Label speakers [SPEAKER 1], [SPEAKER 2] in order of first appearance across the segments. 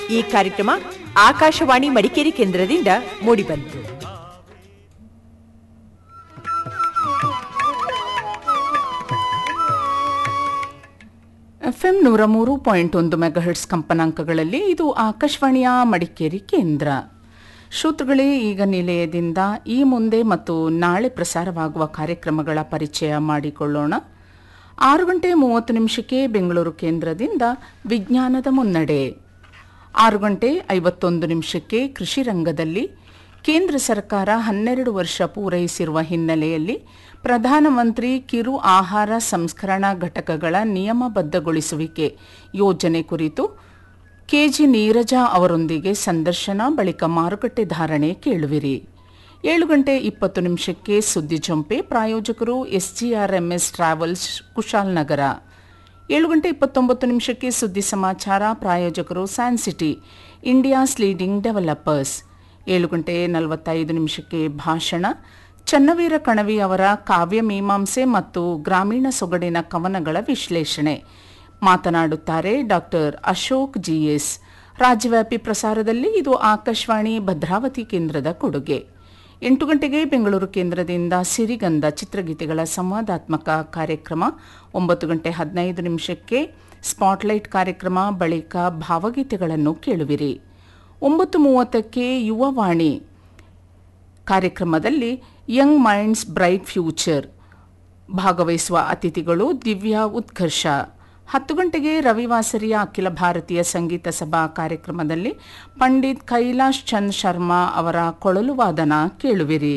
[SPEAKER 1] ಈ ಕಾರ್ಯಕ್ರಮ ಆಕಾಶವಾಣಿ ಮಡಿಕೇರಿ ಕೇಂದ್ರದಿಂದ ಮೂಡಿಬಂತು
[SPEAKER 2] ಎಫ್ಎಂ ನೂರ ಮೂರು ಪಾಯಿಂಟ್ ಒಂದು ಮೆಗಾಹೆಟ್ಸ್ ಕಂಪನಾಂಕಗಳಲ್ಲಿ ಇದು ಆಕಾಶವಾಣಿಯ ಮಡಿಕೇರಿ ಕೇಂದ್ರ ಶ್ರೋತೃಗಳೇ ಈಗ ನಿಲಯದಿಂದ ಈ ಮುಂದೆ ಮತ್ತು ನಾಳೆ ಪ್ರಸಾರವಾಗುವ ಕಾರ್ಯಕ್ರಮಗಳ ಪರಿಚಯ ಮಾಡಿಕೊಳ್ಳೋಣ ಆರು ಗಂಟೆ ಮೂವತ್ತು ನಿಮಿಷಕ್ಕೆ ಬೆಂಗಳೂರು ಕೇಂದ್ರದಿಂದ ವಿಜ್ಞಾನದ ಮುನ್ನಡೆ ಆರು ಗಂಟೆ ಐವತ್ತೊಂದು ನಿಮಿಷಕ್ಕೆ ಕೃಷಿ ರಂಗದಲ್ಲಿ ಕೇಂದ್ರ ಸರ್ಕಾರ ಹನ್ನೆರಡು ವರ್ಷ ಪೂರೈಸಿರುವ ಹಿನ್ನೆಲೆಯಲ್ಲಿ ಪ್ರಧಾನಮಂತ್ರಿ ಕಿರು ಆಹಾರ ಸಂಸ್ಕರಣಾ ಘಟಕಗಳ ನಿಯಮಬದ್ಧಗೊಳಿಸುವಿಕೆ ಯೋಜನೆ ಕುರಿತು ಕೆಜಿ ನೀರಜಾ ಅವರೊಂದಿಗೆ ಸಂದರ್ಶನ ಬಳಿಕ ಮಾರುಕಟ್ಟೆ ಧಾರಣೆ ಕೇಳುವಿರಿ ಏಳು ಗಂಟೆ ಇಪ್ಪತ್ತು ನಿಮಿಷಕ್ಕೆ ಸುದ್ದಿ ಜೊಂಪೆ ಪ್ರಾಯೋಜಕರು ಎಸ್ಜಿಆರ್ಎಂಎಸ್ ಟ್ರಾವೆಲ್ಸ್ ಕುಶಾಲ್ನಗರ ಏಳು ಗಂಟೆ ಇಪ್ಪತ್ತೊಂಬತ್ತು ನಿಮಿಷಕ್ಕೆ ಸುದ್ದಿ ಸಮಾಚಾರ ಪ್ರಾಯೋಜಕರು ಸ್ಯಾನ್ಸಿಟಿ ಇಂಡಿಯಾಸ್ ಲೀಡಿಂಗ್ ಡೆವಲಪರ್ಸ್ ಏಳು ಗಂಟೆ ನಲವತ್ತೈದು ನಿಮಿಷಕ್ಕೆ ಭಾಷಣ ಚನ್ನವೀರ ಕಣವಿ ಅವರ ಕಾವ್ಯ ಮೀಮಾಂಸೆ ಮತ್ತು ಗ್ರಾಮೀಣ ಸೊಗಡಿನ ಕವನಗಳ ವಿಶ್ಲೇಷಣೆ ಮಾತನಾಡುತ್ತಾರೆ ಡಾಕ್ಟರ್ ಅಶೋಕ್ ಜಿಎಸ್ ರಾಜ್ಯವ್ಯಾಪಿ ಪ್ರಸಾರದಲ್ಲಿ ಇದು ಆಕಾಶವಾಣಿ ಭದ್ರಾವತಿ ಕೇಂದ್ರದ ಕೊಡುಗೆ ಎಂಟು ಗಂಟೆಗೆ ಬೆಂಗಳೂರು ಕೇಂದ್ರದಿಂದ ಸಿರಿಗಂಧ ಚಿತ್ರಗೀತೆಗಳ ಸಂವಾದಾತ್ಮಕ ಕಾರ್ಯಕ್ರಮ ಒಂಬತ್ತು ಗಂಟೆ ಹದಿನೈದು ನಿಮಿಷಕ್ಕೆ ಸ್ಪಾಟ್ಲೈಟ್ ಕಾರ್ಯಕ್ರಮ ಬಳಿಕ ಭಾವಗೀತೆಗಳನ್ನು ಕೇಳುವಿರಿ ಒಂಬತ್ತು ಮೂವತ್ತಕ್ಕೆ ಯುವವಾಣಿ ಕಾರ್ಯಕ್ರಮದಲ್ಲಿ ಯಂಗ್ ಮೈಂಡ್ಸ್ ಬ್ರೈಟ್ ಫ್ಯೂಚರ್ ಭಾಗವಹಿಸುವ ಅತಿಥಿಗಳು ದಿವ್ಯಾ ಉತ್ಕರ್ಷ ಹತ್ತು ಗಂಟೆಗೆ ರವಿವಾಸರಿಯ ಅಖಿಲ ಭಾರತೀಯ ಸಂಗೀತ ಸಭಾ ಕಾರ್ಯಕ್ರಮದಲ್ಲಿ ಪಂಡಿತ್ ಕೈಲಾಶ್ ಚಂದ್ ಶರ್ಮಾ ಅವರ ಕೊಳಲು ವಾದನ ಕೇಳುವಿರಿ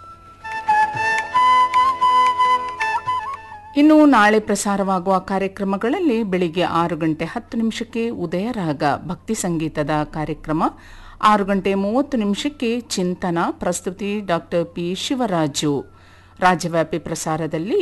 [SPEAKER 2] ಇನ್ನು ನಾಳೆ ಪ್ರಸಾರವಾಗುವ ಕಾರ್ಯಕ್ರಮಗಳಲ್ಲಿ ಬೆಳಿಗ್ಗೆ ಆರು ಗಂಟೆ ಹತ್ತು ನಿಮಿಷಕ್ಕೆ ಉದಯರಾಗ ಭಕ್ತಿ ಸಂಗೀತದ ಕಾರ್ಯಕ್ರಮ ಆರು ಗಂಟೆ ಮೂವತ್ತು ನಿಮಿಷಕ್ಕೆ ಚಿಂತನ ಪ್ರಸ್ತುತಿ ಡಾಕ್ಟರ್ ಪಿ ಶಿವರಾಜು ರಾಜ್ಯವ್ಯಾಪಿ ಪ್ರಸಾರದಲ್ಲಿ